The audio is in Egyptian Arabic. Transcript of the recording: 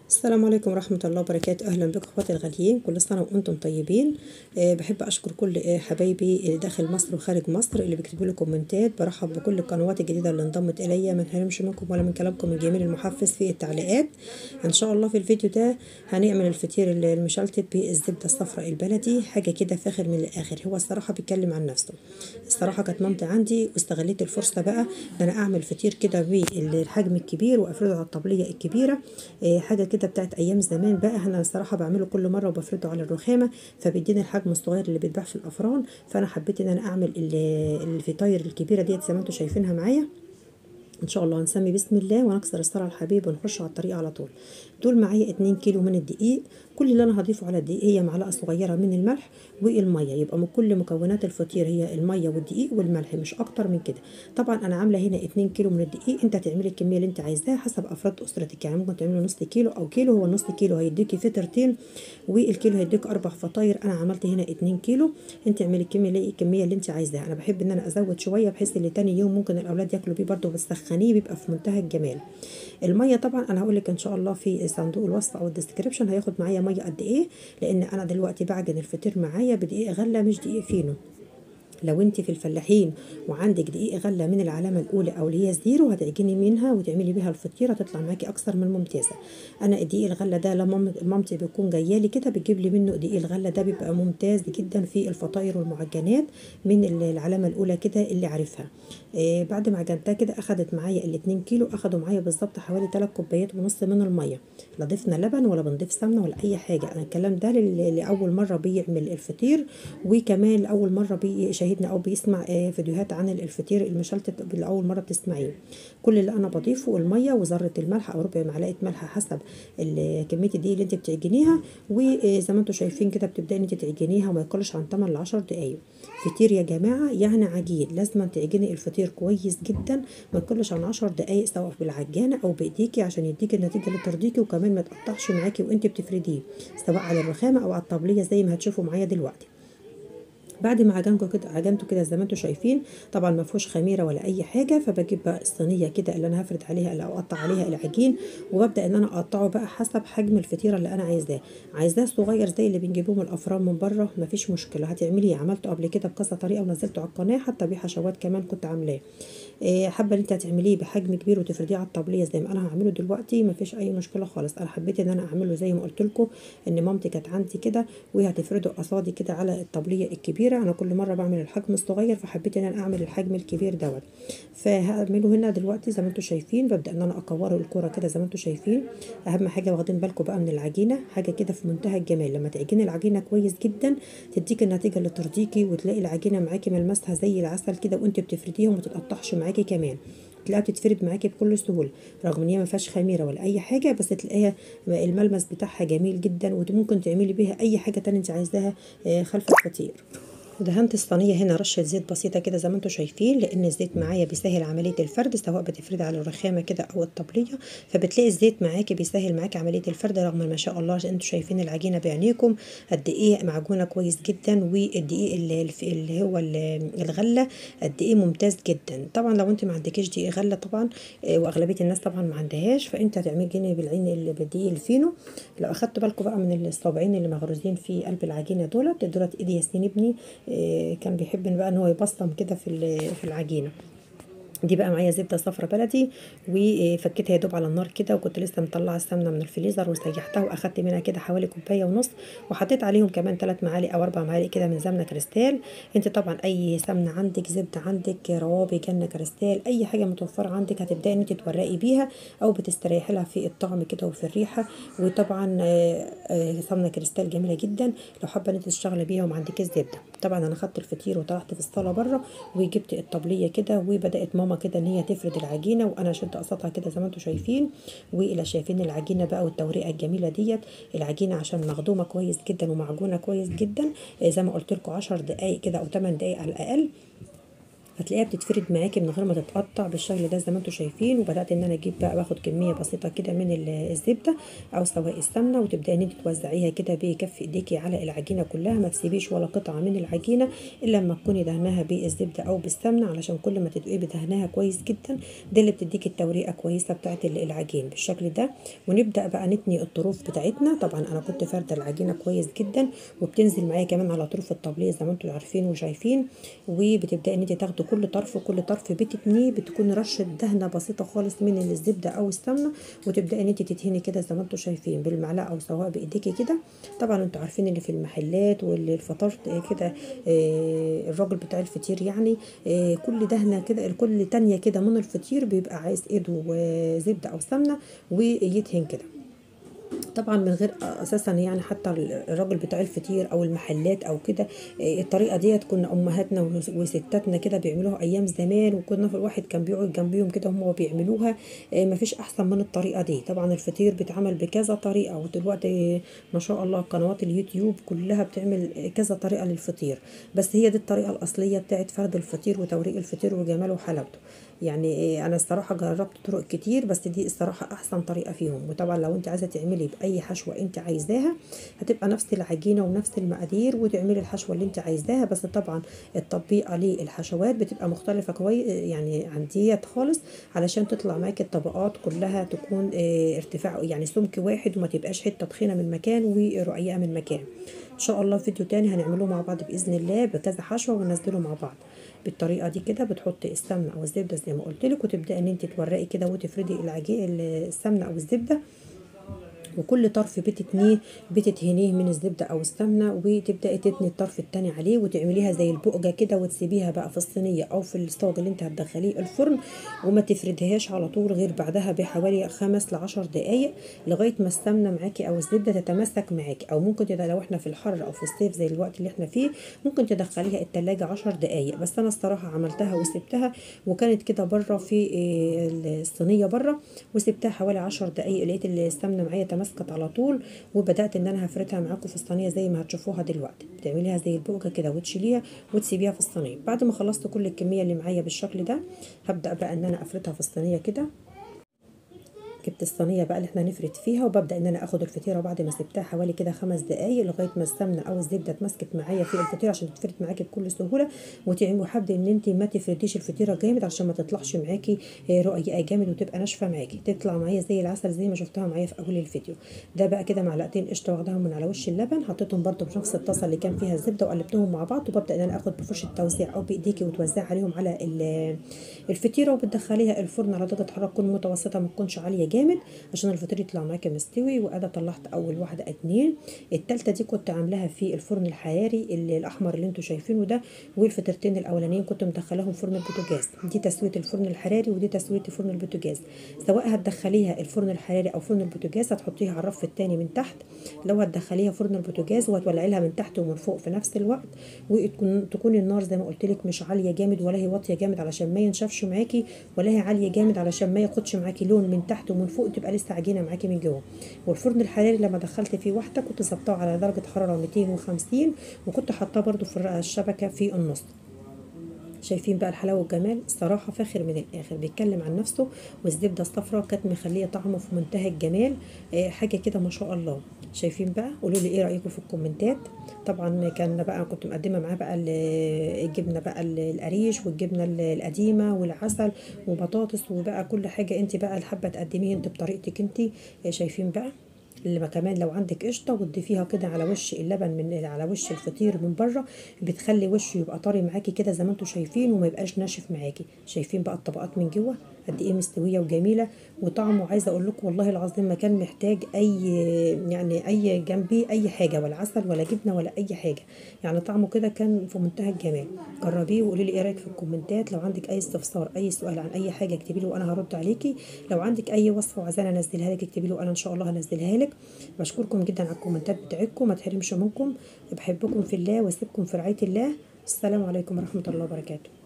السلام عليكم ورحمة الله وبركاته أهلا بكم أخواتي الغاليين كل سنة وأنتم طيبين أه بحب أشكر كل أه حبايبي اللي داخل مصر وخارج مصر اللي بيكتبوا لي كومنتات برحب بكل القنوات الجديدة اللي انضمت إليا ما نحرمش منكم ولا من كلامكم الجميل المحفز في التعليقات إن شاء الله في الفيديو ده هنعمل الفطير المشلتت بالزبدة الصفراء البلدي حاجة كده فاخر من الآخر هو الصراحة بيتكلم عن نفسه الصراحة كانت مامتي عندي واستغليت الفرصة بقى إن أنا أعمل فطير كده بالحجم الكبير وأفرده على الطبلية الكبيرة أه حاجة كده بتاعت أيام زمان بقى انا الصراحه بعمله كل مره وبفرده على الرخامه فبيديني الحجم الصغير اللي بيتباع في الافران فانا حبيت ان انا اعمل الفطاير الكبيره ديت زي ما انتم شايفينها معايا ان شاء الله هنسمي بسم الله ونكسر الصلاه على الحبيب ونخش على الطريق على طول دول معايا 2 كيلو من الدقيق كل اللي انا هضيفه على الدقيق هي معلقه صغيره من الملح والميه يبقى من كل مكونات الفطير هي الميه والدقيق والملح مش اكتر من كده طبعا انا عامله هنا 2 كيلو من الدقيق انت تعملي الكميه اللي انت عايزاها حسب افراد اسرتك يعني ممكن تعملي نص كيلو او كيلو هو نص كيلو هيديكي فطرتين والكيلو هيديك اربع فطاير انا عملت هنا 2 كيلو انت اعملي الكميه الكميه اللي انت عايزاها انا بحب ان انا ازود شويه بحيث ان تاني يوم ممكن الاولاد ياكلوا بيه برده بتسخنيه بيبقى في منتهى الجمال الميه طبعا انا هقول لك ان شاء الله في صندوق الوصف او الديسكريبشن هياخد معايا ميه قد ايه لان انا دلوقتي بعجن الفطير معايا بدقيق غله مش دقيق فينو لو انت في الفلاحين وعندك دقيق غله من العلامه الاولى او اللي هي زيرو هتعجني منها وتعملي بيها الفطيره تطلع معاكي اكثر من ممتازه انا الدقيق الغله ده لما مامتي بتكون جايه لي كده بتجيب لي منه دقيق الغله ده بيبقى ممتاز جدا في الفطاير والمعجنات من العلامه الاولى كده اللي عارفها آه بعد ما عجنتها كده اخدت معايا الاتنين كيلو اخدوا معايا بالظبط حوالي 3 كوبايات ونص من الميه لا ضفنا لبن ولا بنضيف سمنه ولا اي حاجه انا الكلام ده لاول مره بيعمل الفطير وكمان لاول مره بيشاهدنا او بيسمع آه فيديوهات عن الفطير المشلتت لاول مره بتسمعيه كل اللي انا بضيفه الميه وذره الملح او ربع معلقه ملح حسب كميه الدقيق اللي انت بتعجنيها وزي ما انتم شايفين كده بتبداي ان انت تعجنيها وما يقلش عن 8 ل 10 دقائق فطير يا جماعه يعني عجين لازم تعجني الفطير كويس جدا ما يقلش عن 10 دقائق سواء بالعجانه او بايديكي عشان يديكي النتيجه اللي ترضيكي وكمان ما تقطعش معاكي وانت بتفرديه سواء على الرخامه او على الطبليه زي ما هتشوفوا معايا دلوقتي بعد ما عجنته كده عجنته كده زي ما انتم شايفين طبعا ما فيهوش خميره ولا اي حاجه فبجيب بقى الصينيه كده اللي انا هفرد عليها اللي اقطع عليها العجين وببدا ان انا اقطعه بقى حسب حجم الفطيره اللي انا عايزاه عايزاه صغير زي اللي بنجيبوه من الافران من بره ما فيش مشكله هتعمليه عملته قبل كده بكذا طريقه ونزلته على القناه حتى بيه حشوات كمان كنت عاملاه حابه ان انت هتعمليه بحجم كبير وتفرديه على الطبليه زي ما انا هعمله دلوقتي ما فيش اي مشكله خالص انا حبيت ان انا اعمله زي ما قلت لكم ان مامتي كانت عندي كده وهي هتفرده قصادي كده على الطبليه الكبيره انا كل مره بعمل الحجم الصغير فحبيت ان انا اعمل الحجم الكبير دوت فهعمله هنا دلوقتي زي ما انتم شايفين ببدا ان انا اكوره الكره كده زي ما انتم شايفين اهم حاجه واخدين بالكم بقى من العجينه حاجه كده في منتهى الجمال لما تعجني العجينه كويس جدا تديك النتيجه اللي ترضيكي وتلاقي العجينه معاكي ملمسها زي العسل كده وانت بتفرديها وما تتقطعش معاكي كمان تلاقيها بتتفرد معاكي بكل سهوله رغم ان هي ما فيهاش خميره ولا اي حاجه بس تلاقيها الملمس بتاعها جميل جدا وممكن تعملي بيها اي حاجه تانية انت عايزاها خلف الفطير دهنت الصينيه هنا رشه زيت بسيطه كده زي ما انتم شايفين لان الزيت معايا بيسهل عمليه الفرد سواء بتفردي على الرخامه كده او الطبليه فبتلاقي الزيت معاكي بيسهل معاكي عمليه الفرد رغم ما شاء الله انتم شايفين العجينه بعينيكم قد ايه معجونه كويس جدا والدقيق اللي, اللي هو الغله قد ايه ممتاز جدا طبعا لو انت ما عندكيش دقيق غله طبعا واغلبيه الناس طبعا ما عندهاش فانت هتعملي جنيه بالعين اللي بالدقيق الفينو لو اخدتوا بالكم بقى من الصابعين اللي مغروزين في قلب العجينه دولت دولت ايدي ياسين ابني كان بيحب بقى ان هو يبصم كده في في العجينه دي بقى معايا زبده صفرا بلدي وفكيتها يا دوب على النار كده وكنت لسه مطلعه السمنه من الفريزر وسيحتها واخدت منها كده حوالي كوبايه ونص وحطيت عليهم كمان 3 معالق او 4 معالق كده من سمنه كريستال انت طبعا اي سمنه عندك زبده عندك روابي جنه كريستال اي حاجه متوفره عندك هتبداي ان انت تورقي بيها او بتستريحي لها في الطعم كده وفي الريحه وطبعا سمنه كريستال جميله جدا لو حابه ان انت تشتغلي بيها وما عندكيش زبده طبعا انا خدت الفطير وطلعت في الصاله بره وجبت الطبليه كده وبدات ماما كده ان هي تفرد العجينه وانا شلت قصتها كده زي ما انتم شايفين والى شايفين العجينه بقى والتوريقه الجميله ديت العجينه عشان مخدومه كويس جدا ومعجونه كويس جدا زي ما قلت لكم 10 دقائق كده او 8 دقائق على الاقل هتلاقيها بتتفرد معاكي من غير ما تتقطع بالشكل ده زي ما انتم شايفين وبدات ان انا اجيب بقى باخد كميه بسيطه كده من الزبده او سواء السمنه وتبداي ان انت توزعيها كده بكف ايديكي على العجينه كلها ما تسيبيش ولا قطعه من العجينه الا لما تكوني دهناها بالزبده او بالسمنه علشان كل ما تدقي بدهنها كويس جدا ده اللي بتديكي التوريقه كويسه بتاعه العجين بالشكل ده ونبدا بقى نتني الطروف بتاعتنا طبعا انا كنت فارده العجينه كويس جدا وبتنزل معايا كمان على طروف الطبليه زي ما انتم عارفين وشايفين وبتبداي ان انت تاخدي كل طرف وكل طرف بتتنيه بتكون رشه دهنه بسيطه خالص من الزبده او السمنه وتبداي ان انت تدهني كده زي ما انتم شايفين بالمعلقه او سواء بايديكي كده طبعا انتوا عارفين اللي في المحلات واللي الفطار كده آه الراجل بتاع الفطير يعني آه كل دهنه كده كل تانية كده من الفطير بيبقى عايز ايده زبده او سمنه ويدهن كده طبعا من غير اساسا يعني حتى الراجل بتاع الفطير او المحلات او كده الطريقه ديت كنا امهاتنا وستاتنا كده بيعملوها ايام زمان وكنا في الواحد كان بيقعد جنبيهم كده هم بيعملوها مفيش احسن من الطريقه دي طبعا الفطير بيتعمل بكذا طريقه ودلوقتي ما شاء الله قنوات اليوتيوب كلها بتعمل كذا طريقه للفطير بس هي دي الطريقه الاصليه بتاعت فرد الفطير وتوريق الفطير وجماله وحلاوته يعني انا الصراحه جربت طرق كتير بس دي الصراحه احسن طريقه فيهم وطبعا لو انت عايزه تعملي باي حشوه انت عايزاها هتبقى نفس العجينه ونفس المقادير وتعملي الحشوه اللي انت عايزاها بس طبعا التطبيقه للحشوات بتبقى مختلفه كويس يعني عن ديت خالص علشان تطلع معاكي الطبقات كلها تكون اه ارتفاع يعني سمك واحد وما تبقاش حته تخينه من مكان ورقيقه من مكان ان شاء الله فيديو تاني هنعمله مع بعض باذن الله بكذا حشوه وننزله مع بعض بالطريقه دي كده بتحطي السمنه او الزبده زي ما قلت لك وتبداي ان انت تورقي كده وتفردي العجين السمنه او الزبده وكل طرف بتتنيه بتدهنيه من الزبده او السمنه وتبداي تتني الطرف التاني عليه وتعمليها زي البقجه كده وتسيبيها بقى في الصينيه او في الصاج اللي انت هتدخليه الفرن وما تفرديهاش على طول غير بعدها بحوالي خمس لعشر دقايق لغايه ما السمنه معاكي او الزبده تتماسك معاكي او ممكن تد... لو احنا في الحر او في الصيف زي الوقت اللي احنا فيه ممكن تدخليها التلاجة عشر دقايق بس انا الصراحه عملتها وسبتها وكانت كده بره في الصينيه بره وسبتها حوالي عشر دقايق لقيت السمنه معايا تماسكت على طول وبدات ان انا هفردها معاكم في الصينيه زي ما هتشوفوها دلوقتي بتعمليها زي البوجه كده وتشيليها وتسيبيها في الصينيه بعد ما خلصت كل الكميه اللي معايا بالشكل ده هبدا بقى ان انا افردها في الصينيه كده جبت الصينيه بقى اللي احنا نفرد فيها وببدا ان انا اخد الفطيره بعد ما سبتها حوالي كده خمس دقايق لغايه ما السمنه او الزبده اتمسكت معايا في الفطيره عشان تتفرد معاكي بكل سهوله وتعملي وحابه ان انت ما تفرديش الفطيره جامد عشان ما تطلعش معاكي رقيقه جامد وتبقى ناشفه معاكي تطلع معايا زي العسل زي ما شفتها معايا في اول الفيديو ده بقى كده معلقتين قشطه واخداهم من على وش اللبن حطيتهم برده في نفس الطاسه اللي كان فيها الزبده وقلبتهم مع بعض وببدا ان انا اخد بفرشه توزيع او بايديكي وتوزعي عليهم على الفطيره وبتدخليها الفرن على درجه حراره تكون متوسطه ما تكونش عاليه جامد عشان الفطير يطلع معاكي مستوي وانا طلعت اول واحده اتنين التالتة دي كنت عاملاها في الفرن الحراري اللي الاحمر اللي انتوا شايفينه ده والفطيرتين الاولانيين كنت مدخلاهم فرن البوتاجاز دي تسويه الفرن الحراري ودي تسويه فرن البوتاجاز سواء هتدخليها الفرن الحراري او فرن البوتاجاز هتحطيها على الرف التاني من تحت لو هتدخليها فرن البوتاجاز وهتولعي لها من تحت ومن فوق في نفس الوقت وتكون تكون النار زي ما قلت لك مش عاليه جامد ولا هي واطيه جامد علشان ما ينشفش معاكي ولا هي عاليه جامد علشان ما ياخدش معاكي لون من تحت ومن فوق تبقى لسه عجينه معاكي من جوه والفرن الحراري لما دخلت فيه واحده كنت ظبطاه على درجه حراره 250 وكنت حاطاه برده في الشبكه في النص شايفين بقى الحلاوه والجمال الصراحه فاخر من الاخر بيتكلم عن نفسه والزبده الصفراء كانت مخليه طعمه في منتهى الجمال آه حاجه كده ما شاء الله شايفين بقى قولوا لي ايه رايكم في الكومنتات طبعا كان بقى كنت مقدمه معاه بقى الجبنه بقى القريش والجبنه القديمه والعسل وبطاطس وبقى كل حاجه انت بقى اللي حابه تقدميه انت بطريقتك انت شايفين بقى اللي كمان لو عندك قشطه وتضيفيها كده على وش اللبن من على وش الفطير من بره بتخلي وشه يبقى طري معاكي كده زي ما انتم شايفين وما يبقاش ناشف معاكي شايفين بقى الطبقات من جوه قد ايه مستويه وجميله وطعمه عايزه اقول لكم والله العظيم ما كان محتاج اي يعني اي جنبي اي حاجه ولا عسل ولا جبنه ولا اي حاجه يعني طعمه كده كان في منتهى الجمال جربيه وقولي لي ايه رايك في الكومنتات لو عندك اي استفسار اي سؤال عن اي حاجه اكتبي لي وانا هرد عليكي لو عندك اي وصفه وعايزاني انزلها لك اكتبي لي وانا ان شاء الله هنزلها لك بشكركم جدا على الكومنتات بتاعتكم ما تحرمش منكم بحبكم في الله واسيبكم في رعايه الله السلام عليكم ورحمه الله وبركاته